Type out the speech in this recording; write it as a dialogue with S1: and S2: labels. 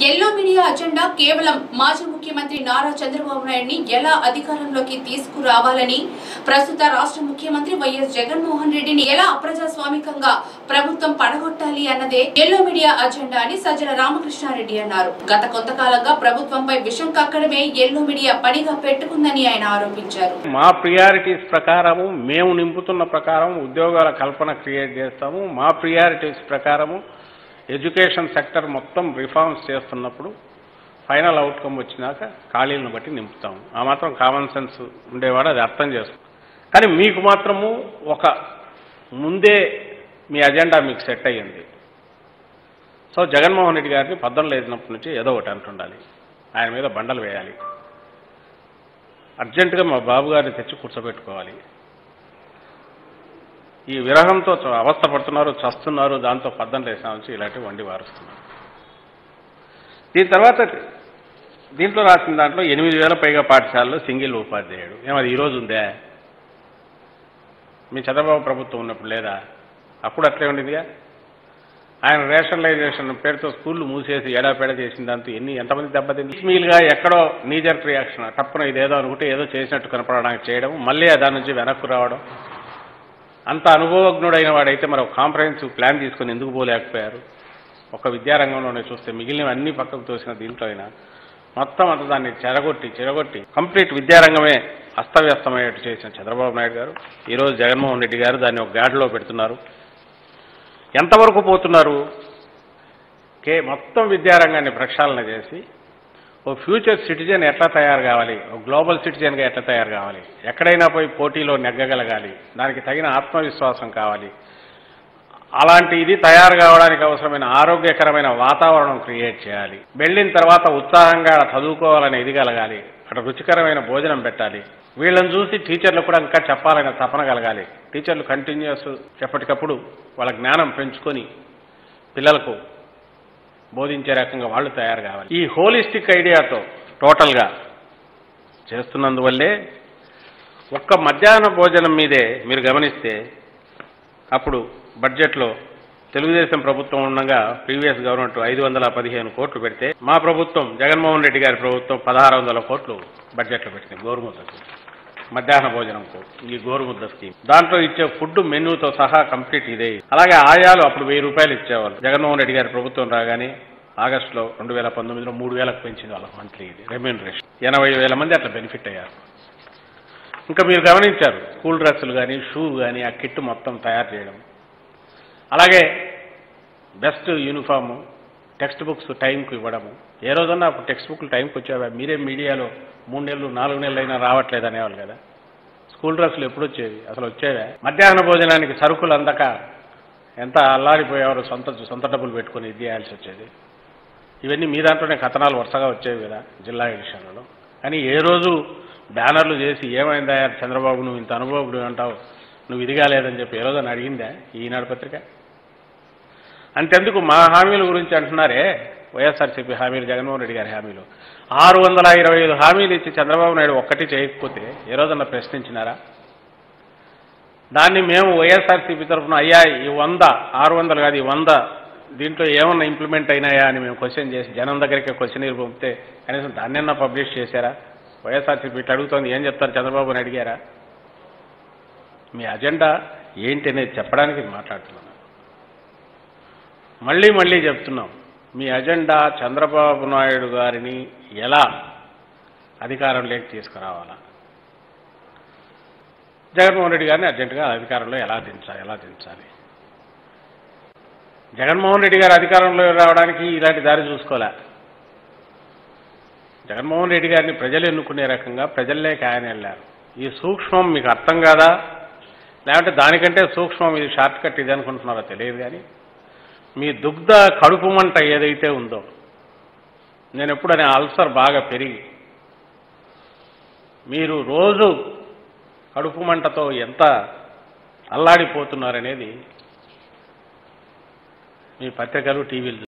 S1: yellow media agenda కేవలం మాజీ ముఖ్యమంత్రి నారా చంద్రబాబు నాయుడిని ఎలా అధికారంలోకి తీసుకురావాలని ప్రస్తుత రాష్ట్ర ముఖ్యమంత్రి వైఎస్ జగన్మోహన్ రెడ్డిని ఎలా అప్రజాస్వామికంగా ప్రభుత్వం పడగొట్టాలి అన్నదే ఎల్లో మీడియా అజెండా అని సజ్జల రామకృష్ణారెడ్డి అన్నారు గత కొంతకాలంగా ప్రభుత్వంపై విషం కక్కడమే ఎల్లో మీడియా పనిగా పెట్టుకుందని ఆయన ఆరోపించారు
S2: మా ప్రియారిటీస్ ప్రకారము మేము నింపుతున్న ప్రకారం ఉద్యోగాల కల్పన క్రియేట్ చేస్తాము మా ప్రియారిటీస్ ప్రకారము ఎడ్యుకేషన్ సెక్టర్ మొత్తం రిఫార్మ్స్ చేస్తున్నప్పుడు ఫైనల్ అవుట్కమ్ వచ్చినాక ఖాళీలను బట్టి నింపుతాము ఆ మాత్రం కామన్ సెన్స్ ఉండేవాడు అది అర్థం చేస్తాం కానీ మీకు మాత్రము ఒక ముందే మీ అజెండా మీకు సెట్ అయ్యింది సో జగన్మోహన్ రెడ్డి గారిని పద్దం లేచినప్పటి నుంచి ఏదో ఒకటి అంటుండాలి ఆయన మీద బండలు వేయాలి అర్జెంటుగా మా బాబు గారిని తెచ్చి కూర్చోబెట్టుకోవాలి ఈ విరహంతో చ- అవస్థ పడుతున్నారు చస్తున్నారు దాంతో పద్దం లేసామని ఇలాంటివి వండి వారుస్తున్నారు దీని తర్వాత దీంట్లో రాసిన దాంట్లో ఎనిమిది వేల పైగా పాఠశాలలో సింగిల్ ఉపాధ్యాయుడు ఏమది ఈరోజు ఉందే మీ చంద్రబాబు ప్రభుత్వం ఉన్నప్పుడు లేదా అప్పుడు అట్లే ఉండిందిగా ఆయన రేషనలైజేషన్ పేరుతో స్కూళ్ళు మూసేసి ఎడాపెడ చేసిన దాంతో ఎన్ని ఎంతమంది దెబ్బతింది మీలుగా ఎక్కడో నీజర్ రియాక్షన్ టప్పున ఇదేదో అనుకుంటే ఏదో చేసినట్టు కనపడడానికి చేయడం మళ్ళీ దాని నుంచి వెనక్కు రావడం అంత అనుభవజ్ఞుడైన వాడైతే మరి ఒక కాంప్రహెన్సివ్ ప్లాన్ తీసుకొని ఎందుకు పోలేకపోయారు ఒక విద్యారంగంలోనే చూస్తే మిగిలిన అన్ని పక్కకు తోసిన దీంట్లో అయినా మొత్తం అంత దాన్ని చెరగొట్టి చెరగొట్టి కంప్లీట్ విద్యారంగమే అస్తవ్యస్తమయ్యేట్టు చేసిన చంద్రబాబు నాయుడు గారు ఈరోజు జగన్మోహన్ రెడ్డి గారు దాన్ని ఒక గాడిలో పెడుతున్నారు ఎంతవరకు పోతున్నారు కే మొత్తం విద్యారంగాన్ని ప్రక్షాళన చేసి ఓ ఫ్యూచర్ సిటిజన్ ఎట్లా తయారు కావాలి ఓ గ్లోబల్ సిటిజన్గా ఎట్లా తయారు కావాలి ఎక్కడైనా పోయి పోటీలో నెగ్గగలగాలి దానికి తగిన ఆత్మవిశ్వాసం కావాలి అలాంటి ఇది తయారు కావడానికి అవసరమైన ఆరోగ్యకరమైన వాతావరణం క్రియేట్ చేయాలి వెళ్ళిన తర్వాత ఉత్సాహంగా చదువుకోవాలని ఇది కలగాలి అక్కడ రుచికరమైన భోజనం పెట్టాలి వీళ్ళని చూసి టీచర్లు కూడా ఇంకా చెప్పాలనే తపన కలగాలి టీచర్లు కంటిన్యూస్ ఎప్పటికప్పుడు వాళ్ళ జ్ఞానం పెంచుకొని పిల్లలకు బోధించే రకంగా వాళ్ళు తయారు కావాలి ఈ హోలిస్టిక్ ఐడియాతో టోటల్గా చేస్తున్నందువల్లే ఒక్క మధ్యాహ్న భోజనం మీదే మీరు గమనిస్తే అప్పుడు బడ్జెట్లో తెలుగుదేశం ప్రభుత్వం ఉండగా ప్రీవియస్ గవర్నమెంట్ ఐదు వందల పదిహేను కోట్లు పెడితే మా ప్రభుత్వం జగన్మోహన్ రెడ్డి గారి ప్రభుత్వం పదహారు వందల కోట్లు బడ్జెట్లో పెట్టింది గోరుముద్దకు మధ్యాహ్న భోజనంకు ఈ గోరుముద్ద స్కీమ్ దాంట్లో ఇచ్చే ఫుడ్ మెనూతో సహా కంప్లీట్ ఇదే అలాగే ఆయాలు అప్పుడు వెయ్యి రూపాయలు ఇచ్చేవాళ్ళు జగన్మోహన్ రెడ్డి గారి ప్రభుత్వం రాగానే ఆగస్టులో రెండు వేల పంతొమ్మిదిలో మూడు వేలకు పెంచింది వాళ్ళకి మంత్లీ ఇది రెమ్యూనరేషన్ ఎనభై వేల మంది అట్లా బెనిఫిట్ అయ్యారు ఇంకా మీరు గమనించారు స్కూల్ డ్రెస్సులు కానీ షూ కానీ ఆ కిట్ మొత్తం తయారు చేయడం అలాగే బెస్ట్ యూనిఫాము టెక్స్ట్ బుక్స్ టైంకు ఇవ్వడము ఏ రోజన్నా అప్పుడు టెక్స్ట్ బుక్లు టైంకి వచ్చేవా మీరే మీడియాలో మూడు నెలలు నాలుగు నెలలు అయినా రావట్లేదు అనేవాళ్ళు కదా స్కూల్ డ్రెస్సులు ఎప్పుడు వచ్చేవి అసలు వచ్చేవే మధ్యాహ్న భోజనానికి సరుకులు అందక ఎంత అల్లాడిపోయేవారు సొంత సొంత డబ్బులు పెట్టుకొని ఇది చేయాల్సి వచ్చేది ఇవన్నీ మీ దాంట్లోనే కథనాలు వరుసగా వచ్చేవి కదా జిల్లా ఎడిషన్లలో కానీ ఏ రోజు బ్యానర్లు చేసి ఏమైందా చంద్రబాబు నువ్వు ఇంత అనుభవం అంటావు నువ్వు ఇది కాలేదని చెప్పి ఏ రోజు అని అడిగిందా ఈనాడు పత్రిక అంతెందుకు మా హామీల గురించి అంటున్నారే వైఎస్ఆర్సీపీ హామీలు జగన్మోహన్ రెడ్డి గారి హామీలు ఆరు వందల ఇరవై ఐదు హామీలు ఇచ్చి చంద్రబాబు నాయుడు ఒక్కటి చేయకపోతే ఏ రోజన్నా ప్రశ్నించినారా దాన్ని మేము వైఎస్ఆర్సీపీ తరఫున అయ్యా ఈ వంద ఆరు వందలు కాదు ఈ వంద దీంట్లో ఏమన్నా ఇంప్లిమెంట్ అయినాయా అని మేము క్వశ్చన్ చేసి జనం దగ్గరికి క్వశ్చన్ పంపితే కనీసం దాన్నన్నా పబ్లిష్ చేశారా వైఎస్ఆర్సీపీ ఇట్లా అడుగుతోంది ఏం చెప్తారు చంద్రబాబు అని అడిగారా మీ అజెండా ఏంటి అనేది చెప్పడానికి మాట్లాడుతున్నాను మళ్ళీ మళ్ళీ చెప్తున్నాం మీ అజెండా చంద్రబాబు నాయుడు గారిని ఎలా అధికారంలోకి తీసుకురావాలా జగన్మోహన్ రెడ్డి గారిని అర్జెంటుగా అధికారంలో ఎలా దించాలి ఎలా దించాలి జగన్మోహన్ రెడ్డి గారు అధికారంలో రావడానికి ఇలాంటి దారి చూసుకోలే జగన్మోహన్ రెడ్డి గారిని ప్రజలు ఎన్నుకునే రకంగా ప్రజల్లోకి ఆయన వెళ్ళారు ఈ సూక్ష్మం మీకు అర్థం కాదా లేదంటే దానికంటే సూక్ష్మం ఇది షార్ట్ కట్ ఇది అనుకుంటున్నారో తెలియదు కానీ మీ దుగ్ధ కడుపు మంట ఏదైతే ఉందో నేను ఎప్పుడనే అల్సర్ బాగా పెరిగి మీరు రోజు కడుపు మంటతో ఎంత అల్లాడిపోతున్నారనేది మీ పత్రికలు టీవీలు